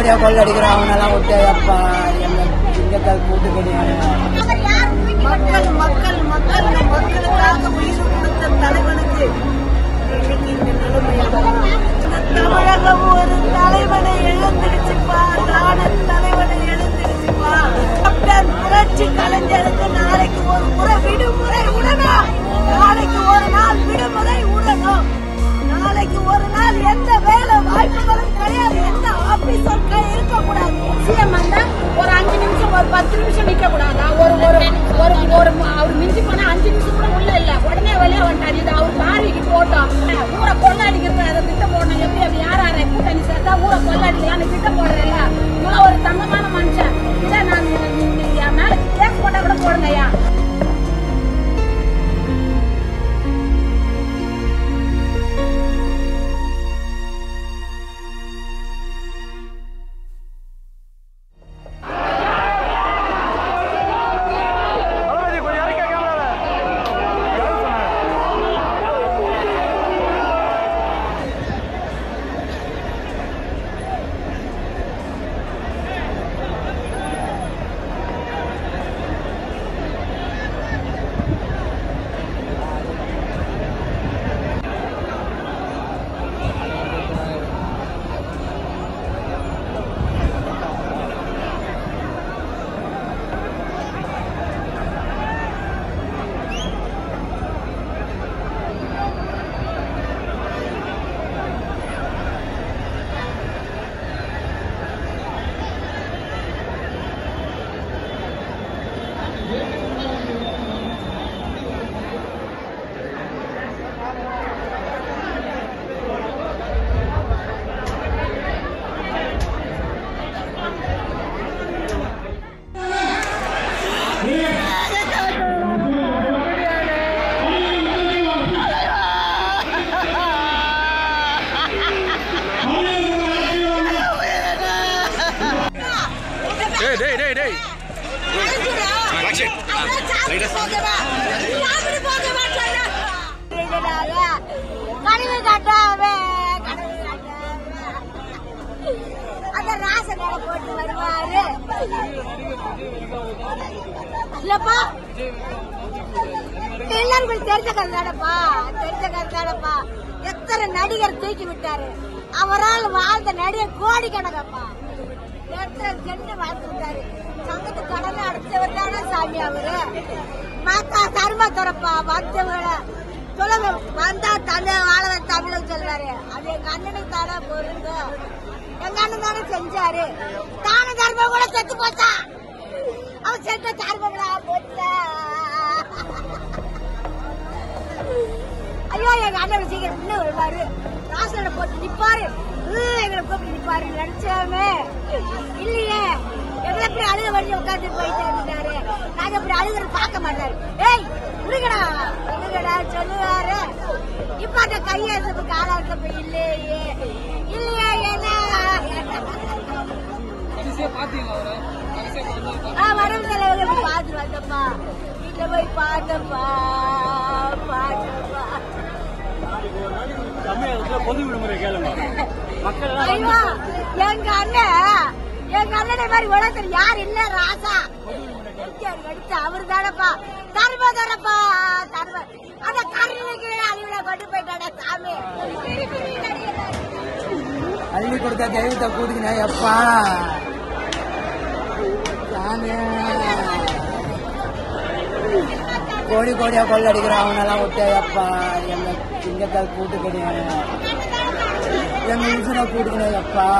கோடியா கொள்ளடிக்கிறான் அவனெல்லாம் விட்டு அப்பா எங்க சிங்கத்தால் கூட்டு கிடையாது மக்கள் மக்கள் மக்கள் மக்களுக்காக உயிர் கொடுத்த தலைவனுக்கு இன்னைக்கு இந்த நிலைமையாகும் இந்த தமிழகம் ஒரு தலைவனை எழுந்திருச்சுப்பா நாட தலைவனை எழுந்திருச்சுப்பா கேப்டன் புரட்சி கலைஞருக்கு நாளைக்கு ஒரு முறை விடுமுறை விடணும் நாளைக்கு ஒரு நாள் விடுமுறை விடணும் நாளைக்கு ஒரு நாள் எந்த வேலை வாய்ப்புகளும் கிடையாது எந்த ஆபீஸர் இருக்கக்கூடாது சிஎம் வந்தா ஒரு அஞ்சு நிமிஷம் ஒரு பத்து நிமிஷம் நிக்க கூடாதா ஒரு ஒரு ஒரு ஒரு அவர் மிஞ்சி போனா அஞ்சு நிமிஷம் கூட உள்ள இல்ல உடனே வெளியே வந்துட்டாரு இது அவர் பார்வைக்கு போட்டோம் ஊரை கொள்ளாடிக்கிறது அதை திட்டம் போடணும் எப்படி அப்படி யார் யாரை கூட்டணி சேர்த்தா ஊரை கொள்ளாடிக்கலாம்னு திட்டம் போடுறேன்ல இவ்வளவு ஒரு தங்கமான மனுஷன் இதை நான் என் மேல கேஸ் போட்டா கூட போடுங்கய்யா டேய் டேய் டேய் டேய் கனவு காட்டாம கனவு காட்டாம அந்த ராசன் கடை போட்டு வருவாரு இல்லப்பா எல்லாருக்கும் தெரிஞ்ச கதை தானப்பா தெரிஞ்ச கதை தானப்பா எத்தனை நடிகர் தூக்கி விட்டாரு அவரால் வாழ்ந்த நடிகர் கோடி கணக்கப்பா எத்தனை ஜெண்டு வாழ்ந்துருக்காரு சங்கத்து கடனை அடைச்சவர் தானே சாமி அவரு மாத்தா தர்ம துறப்பா வந்தவங்களை சொல்லுங்க வந்தா தந்தை வாழவன் தமிழன் சொல்றாரு அது எங்க அண்ணனுக்கு தானே பொருந்தும் எங்க அண்ணன் தானே செஞ்சாரு தான தர்மம் கூட செத்து போச்சா அவன் செத்த தர்மங்களா போச்ச ஐயோ எங்க அண்ணன் சீக்கிரம் முன்ன வருவாரு ராசனை போட்டு நிப்பாரு ஹம், எங்களை கூப்பிட்டு நிப்பாரு நினைச்சாமே இல்லையே எங்களை எப்படி அழுக வழி உட்காந்து போயிட்டு இருந்தாரு நாங்க இப்படி அழுகிறது பார்க்க மாட்டாரு ஏய் விடுங்கடா விடுங்கடா சொல்லுவாரு இப்ப அந்த கையெழுத்துக்கு ஆளாக்க இல்லையே இல்லையே என்ன ஆ வரவு செலவுல போய் பார்த்துட்டு வந்தப்பா வீட்டுல போய் பார்த்தப்பா பார்த்தப்பா தமிழகத்துல பொது விடுமுறை கேளுங்க மக்கள் எல்லாம் ஐயோ எங்க அண்ணன் எங்க அண்ணனை மாதிரி உலகத்தில் யார் இல்ல ராசா எம்ஜிஆர் நடிச்ச அவர் தானப்பா தர்ம தரப்பா தர்ம அந்த கருணைக்கு அழிவுல கொண்டு போயிட்டாடா சாமி அள்ளி கொடுத்த தெய்வத்தை கூட்டிக்கினேன் எப்பா சாமி கோடி கோடியா கொள்ளடிக்கிறான் அவனெல்லாம் விட்டு அப்பா எங்க சிங்கத்தால் கூட்டு கிடையாது எங்க இன்சுனை கூட்டுக்கணும் எப்பா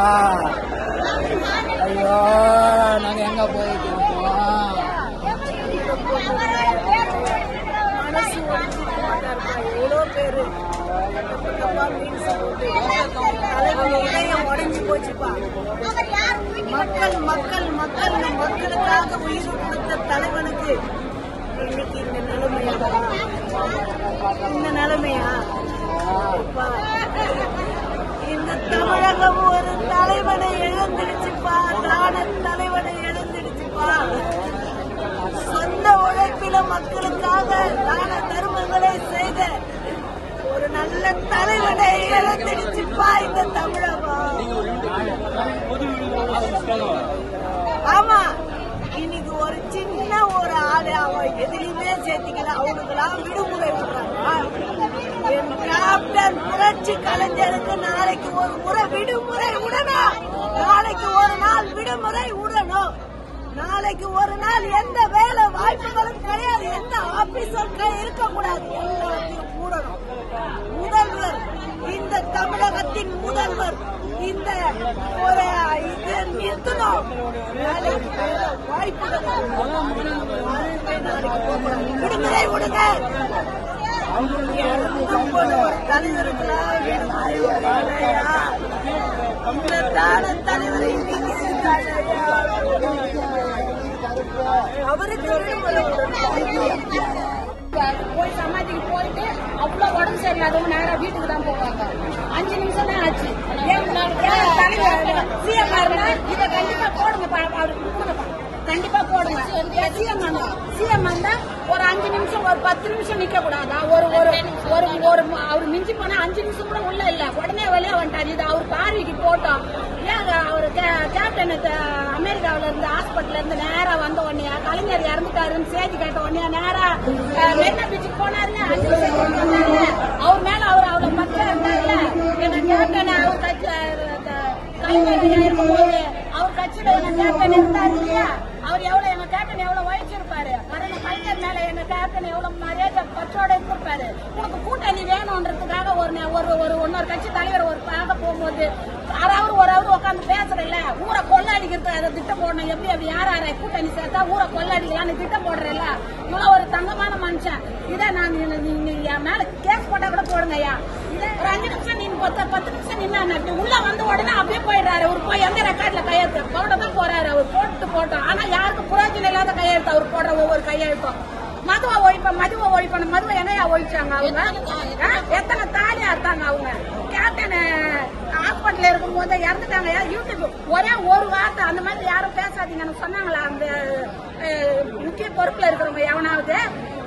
ஐயோ நாங்க எங்க போயிட்டு இருக்கோம் மனசு ஒடிஞ்சிருக்க மாட்டாருப்பா எவ்வளோ பேரு கஷ்டப்பட்டப்பா மீன் சாப்பிட்டு தலைவலி இதயம் உடைஞ்சு போச்சுப்பா மக்கள் மக்கள் மக்கள் மக்களுக்காக உயிர் கொடுத்த தலைவனுக்கு இன்னைக்கு இந்த நிலைமையா இந்த நிலைமையா அப்பா, இந்த தமிழகம் ஒரு தலைவனை இழந்துடுச்சுப்பா நாட தலைவனை இழந்துடுச்சுப்பா சொந்த உழைப்பில மக்களுக்காக தான தர்மங்களை செய்த ஒரு நல்ல தலைவனை இழந்துடுச்சுப்பா இந்த தமிழகம் புரட்சி கலைஞருக்கு நாளைக்கு ஒரு முறை விடுமுறை விடணும் நாளைக்கு ஒரு நாள் விடுமுறை விடணும் நாளைக்கு ஒரு நாள் எந்த வேலை வாய்ப்புகளும் கிடையாது எந்த ஆபீஸும் இருக்கக்கூடாது எல்லாத்தையும் மூடணும் முதல்வர் இந்த தமிழகத்தின் முதல்வர் இந்த ஒரு இது நிறுத்தணும் நாளைக்கு வேலை வாய்ப்புகள் நாளைக்கு போகணும். விடுமுறை விடுங்க இறந்து போன ஒரு தலைவருக்கெல்லாம் விடுமுறை விடுங்கய்யா. இந்த தான தலைவரை நீங்க இருக்காங்கய்யா. அவருக்கு விடுமுறை விடுங்க. போய் சமாதிக்கு போயிட்டு அவ்வளவு உடம்பு சரியில்லாதவங்க நேரா வீட்டுக்கு தான் போவாங்க அஞ்சு நிமிஷம் தான் ஆச்சு ஏன் ஏன் தலைவர் சிஎம் இதை கண்டிப்பா போடுங்க பா- அவருக்கு கொடுங்கப்பா. கண்டிப்பா போடுங்க சிஎம் வந்தா சிஎம் வந்தா ஒரு அஞ்சு நிமிஷம் ஒரு பத்து நிமிஷம் நிக்க கூடாதா ஒரு ஒரு ஒரு ஒரு அவர் மிஞ்சி போனா அஞ்சு நிமிஷம் கூட உள்ள இல்ல உடனே வெளியே வந்துட்டாரு இது அவர் பார்வைக்கு போட்டோம் ஏன் அவர் கேப்டன் அமெரிக்காவில இருந்து ஹாஸ்பிட்டல்ல இருந்து நேரா வந்த உடனே கலைஞர் இறந்துட்டாருன்னு செய்தி கேட்ட உடனே நேரா அஹ், மெரினா பீச்சுக்கு போனாருல அஞ்சு நிமிஷம் வந்தாருல அவர் மேல அவர் அவ்வளவு பக்கா இருந்தாருல எங்க கேப்டன் அவர் கட்சி அஹ், கலைஞர் இருக்கும்போது அவர் கட்சியில எங்க கேப்டன் இருந்தாரு இல்லையா அவர் எவ்வளவு எங்க கேப்டன் எவ்வளவு வகிச்சிருப்பாரு மரண கலைஞர் மேல எங்க கேப்டன் எவ்வளவு மரியாதை பற்றோட இருந்திருப்பாரு உனக்கு கூட்டணி வேணும்ன்றதுக்காக ஒரு நே- ஒரு ஒரு இன்னொரு கட்சி தலைவர் ஒரு பார்க்க போகும்போது யாராவது ஒரு அவர் உட்காந்து பேசுறல ஊரை கொள்ளடிக்கிறது அதை திட்டம் போடணும் எப்படி அப்படி யார் யாரை கூட்டணி சேர்த்தா ஊரை கொள்ளடிக்கலாம்னு திட்டம் போடுறல இவ்வளவு ஒரு தங்கமான மனுஷன் இதை நான் நீ- நீ- நீ என் மேல கேஸ் போட்டா கூட போடுங்க ஐயா இதை ஒரு அஞ்சு நிமிஷம் நின்று பத்து பத்து நிமிஷம் நின்று உள்ள வந்த உடனே அப்படியே போயிடுறாரு அவர் போய் எங்க ரெக்கார்ட்ல கையெழுத்து போட தான் போறாரு அவர் போட்டு போட்டோம் ஆனா யாருக்கும் புரோஜனம் இல்லாத கையெழுத்து அவர் போடுற ஒவ்வொரு கையெழுத்தும் மதுவை ஒழிப்ப மதுவை ஒழிப்பணும் மதுவை என்னையா ஒழிச்சாங்க அவங்க ஆ? எத்தனை தாலி அறுத்தாங்க அவங்க கேப்டன் ஹாஸ்பிட்டல் இருக்கும் போது இறந்துட்டாங்க யூடியூப் ஒரே ஒரு வார்த்தை அந்த மாதிரி யாரும் பேசாதீங்கன்னு சொன்னாங்களா அந்த அஹ், முக்கிய பொறுப்புல இருக்கிறவங்க எவனாவது